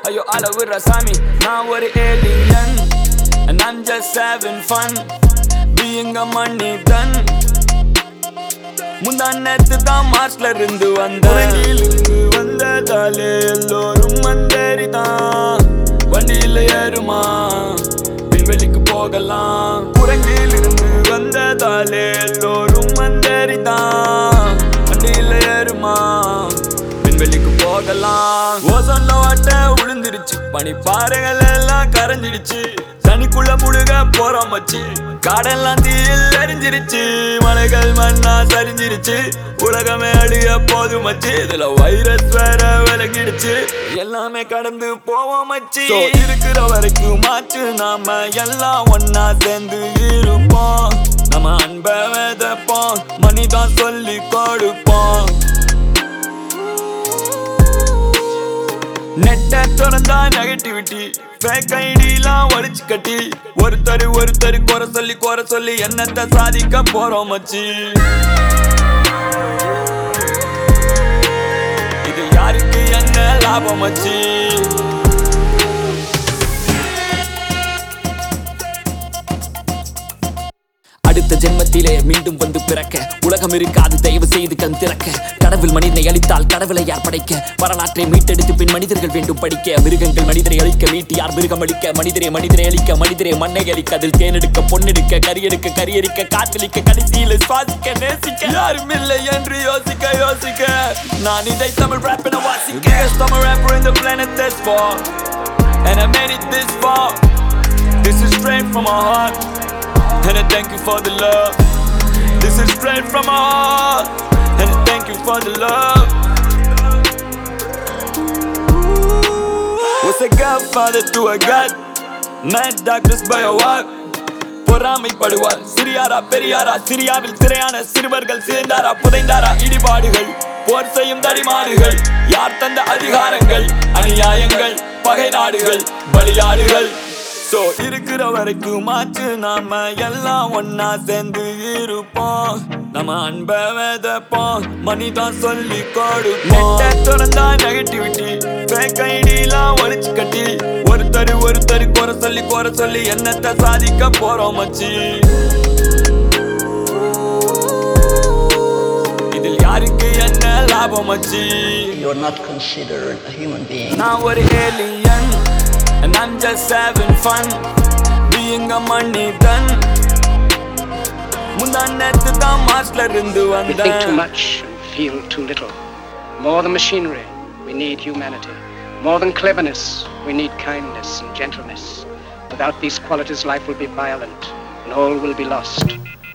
ஐயோ அளவுற சாமி நான் ஒரு alien and I'm just having fun being a money done முந்தா நேத்து தான் மார்ச்ல இருந்து வந்த இருந்து வந்ததாலே எல்லோரும் வந்தேறிதான் வண்டியில ஏறுமா விண்வெளிக்கு போகலாம் குரங்கில் இருந்து வந்ததாலே எல்லோரும் வந்தேறிதான் வண்டியில ஏறுமா விண்வெளிக்கு போகலாம் ஓசோன்ல வாட்ட விழுந்துருச்சு பனிப்பாறைகள் எல்லாம் கரைஞ்சிடுச்சு தனிக்குள்ள முழுக போறோம் மச்சி காடெல்லாம் தீயில் எரிஞ்சிருச்சு மலைகள் மண்ணா சரிஞ்சிருச்சு உலகமே அழிய போது மச்சி இதுல வைரஸ் வேற விலகிடுச்சு எல்லாமே கடந்து போவோம் மச்சி So, இருக்கிற வரைக்கும் மாச்சு நாம எல்லாம் ஒன்னா சேர்ந்து இருப்போம் நம்ம அன்பை விதைப்போம் மணிதான் சொல்லி கொடுப்போம் நெட்ட திறந்தா நெகட்டிவிட்டி ஃபேக் ஐடிலாம் ஒழிச்சு கட்டி ஒருத்தர் ஒருத்தர் குறை சொல்லி குறை சொல்லி என்னத்தை சாதிக்க போறோம் மச்சி இது யாருக்கு என்ன லாபம் மச்சி அடுத்த ஜென்மத்திலே மீண்டும் வந்து பிறக்க உலகம் இருக்காது தயவு செய்து கண் திறக்க கடவுள் மனிதனை அழித்தால் கடவுளை யார் படைக்க வரலாற்றை மீட்டெடுத்து பின் மனிதர்கள் வேண்டும் படிக்க மிருகங்கள் மனிதரை அழிக்க மீட்டு யார் மிருகம் அழிக்க மனிதரை மனிதரை அழிக்க மனிதரை மண்ணை அழிக்க அதில் தேனெடுக்க பொண்ணெடுக்க கரியெடுக்க கரியெடுக்க காற்றளிக்க கடைசியில் சுவாசிக்க நேசிக்க யாரும் இல்லை என்று யோசிக்க யோசிக்க நான் இதை தமிழ் rap என வாசிக்க Biggest Tamil rapper in the planet this far And I made it this far This is straight from my heart And I thank you for the love This is straight from my heart And I thank you for the love Was a godfather to a god Mad doctors by a walk பொறாமைப்படுவார் சிறியாரா பெரியாரா சிரியாவில் சிறையான சிறுவர்கள் சேர்ந்தாரா புதைந்தாரா இடிபாடுகள் போர் செய்யும் தடிமாடுகள் யார் தந்த அதிகாரங்கள் அநியாயங்கள் பகை நாடுகள் பலியாடுகள் சோ இருக்கிற வரைக்கும் மாற்று நாம எல்லாம் ஒன்னா சேர்ந்து இருப்போம் நம்ம அன்பை விதைப்போம் மணிதான் சொல்லி கொடுப்போம் திறந்தா நெகட்டிவிட்டி ஃபேக் ஐடிலாம் ஒழிச்சு கட்டி ஒருத்தர் ஒருத்தர் குறை சொல்லி குறை சொல்லி என்னத்தை சாதிக்க போறோம் மச்சி இதில் யாருக்கு என்ன லாபம் மச்சி You're not considered a human being. நான் ஒரு alien and I'm just having fun being a money done முந்தா நேத்து தான் மார்ச்ல இருந்து We think too வந்தேன் much and feel too little. More than machinery, we need humanity. More than cleverness, we need kindness and gentleness. Without these qualities, life will be violent and all will be lost.